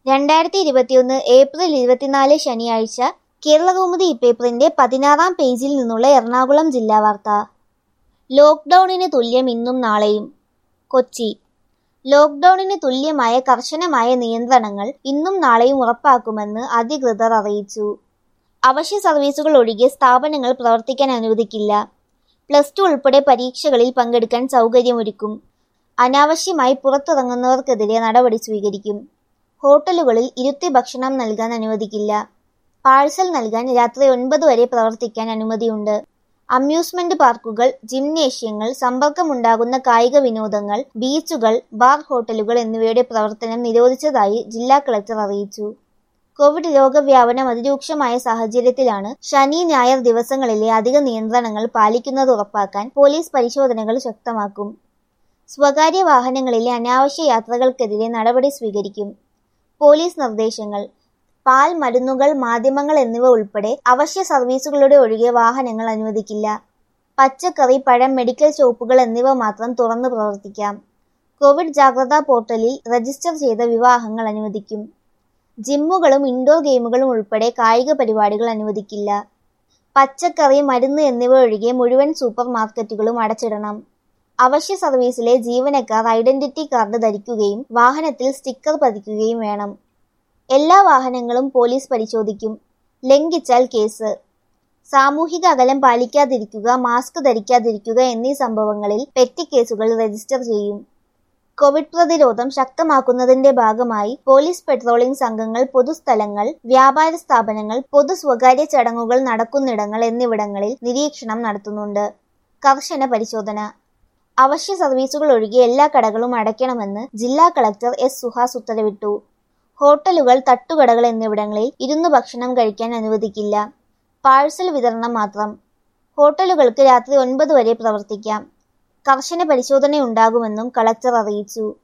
രണ്ടായിരത്തി ഇരുപത്തിയൊന്ന് ഏപ്രിൽ ഇരുപത്തിനാല് ശനിയാഴ്ച കേരളകൗമുദി ഇപ്പേപ്പറിന്റെ പതിനാറാം പേജിൽ നിന്നുള്ള എറണാകുളം ജില്ലാ വാർത്ത ലോക്ക്ഡൌണിന് തുല്യം ഇന്നും നാളെയും കൊച്ചി ലോക്ക്ഡൌണിന് തുല്യമായ കർശനമായ നിയന്ത്രണങ്ങൾ ഇന്നും നാളെയും ഉറപ്പാക്കുമെന്ന് അധികൃതർ അറിയിച്ചു അവശ്യ സർവീസുകൾ ഒഴികെ സ്ഥാപനങ്ങൾ പ്രവർത്തിക്കാൻ അനുവദിക്കില്ല പ്ലസ് ടു ഉൾപ്പെടെ പരീക്ഷകളിൽ പങ്കെടുക്കാൻ സൗകര്യമൊരുക്കും അനാവശ്യമായി പുറത്തിറങ്ങുന്നവർക്കെതിരെ നടപടി സ്വീകരിക്കും ഹോട്ടലുകളിൽ ഇരുത്തി ഭക്ഷണം നൽകാൻ അനുവദിക്കില്ല പാഴ്സൽ നൽകാൻ രാത്രി ഒൻപത് വരെ പ്രവർത്തിക്കാൻ അനുമതിയുണ്ട് അമ്യൂസ്മെന്റ് പാർക്കുകൾ ജിംനേഷ്യങ്ങൾ സമ്പർക്കമുണ്ടാകുന്ന കായിക വിനോദങ്ങൾ ബീച്ചുകൾ ബാർ ഹോട്ടലുകൾ എന്നിവയുടെ പ്രവർത്തനം നിരോധിച്ചതായി ജില്ലാ കളക്ടർ അറിയിച്ചു കോവിഡ് രോഗവ്യാപനം അതിരൂക്ഷമായ സാഹചര്യത്തിലാണ് ശനി ഞായർ ദിവസങ്ങളിലെ അധിക നിയന്ത്രണങ്ങൾ പാലിക്കുന്നത് ഉറപ്പാക്കാൻ പോലീസ് പരിശോധനകൾ ശക്തമാക്കും സ്വകാര്യ വാഹനങ്ങളിലെ അനാവശ്യ യാത്രകൾക്കെതിരെ നടപടി സ്വീകരിക്കും പോലീസ് നിർദ്ദേശങ്ങൾ പാൽ മരുന്നുകൾ മാധ്യമങ്ങൾ എന്നിവ ഉൾപ്പെടെ അവശ്യ സർവീസുകളുടെ ഒഴികെ വാഹനങ്ങൾ അനുവദിക്കില്ല പച്ചക്കറി പഴം മെഡിക്കൽ ഷോപ്പുകൾ എന്നിവ മാത്രം തുറന്നു പ്രവർത്തിക്കാം കോവിഡ് ജാഗ്രതാ പോർട്ടലിൽ രജിസ്റ്റർ ചെയ്ത വിവാഹങ്ങൾ അനുവദിക്കും ജിമ്മുകളും ഇൻഡോർ ഗെയിമുകളും ഉൾപ്പെടെ കായിക പരിപാടികൾ അനുവദിക്കില്ല പച്ചക്കറി മരുന്ന് എന്നിവ ഒഴികെ മുഴുവൻ സൂപ്പർ മാർക്കറ്റുകളും അടച്ചിടണം അവശ്യ സർവീസിലെ ജീവനക്കാർ ഐഡന്റിറ്റി കാർഡ് ധരിക്കുകയും വാഹനത്തിൽ സ്റ്റിക്കർ പതിക്കുകയും വേണം എല്ലാ വാഹനങ്ങളും പോലീസ് പരിശോധിക്കും ലംഘിച്ചാൽ കേസ് സാമൂഹിക അകലം പാലിക്കാതിരിക്കുക മാസ്ക് ധരിക്കാതിരിക്കുക എന്നീ സംഭവങ്ങളിൽ പെറ്റി കേസുകൾ രജിസ്റ്റർ ചെയ്യും കോവിഡ് പ്രതിരോധം ശക്തമാക്കുന്നതിന്റെ ഭാഗമായി പോലീസ് പെട്രോളിംഗ് സംഘങ്ങൾ പൊതുസ്ഥലങ്ങൾ വ്യാപാര സ്ഥാപനങ്ങൾ പൊതു സ്വകാര്യ ചടങ്ങുകൾ നടക്കുന്നിടങ്ങൾ എന്നിവിടങ്ങളിൽ നിരീക്ഷണം നടത്തുന്നുണ്ട് കർശന പരിശോധന അവശ്യ സർവീസുകൾ ഒഴികെ എല്ലാ കടകളും അടയ്ക്കണമെന്ന് ജില്ലാ കളക്ടർ എസ് സുഹാസ് ഉത്തരവിട്ടു ഹോട്ടലുകൾ തട്ടുകടകൾ എന്നിവിടങ്ങളിൽ ഇരുന്ന് ഭക്ഷണം കഴിക്കാൻ അനുവദിക്കില്ല പാഴ്സൽ വിതരണം മാത്രം ഹോട്ടലുകൾക്ക് രാത്രി ഒൻപത് വരെ പ്രവർത്തിക്കാം കർശന പരിശോധനയുണ്ടാകുമെന്നും കളക്ടർ അറിയിച്ചു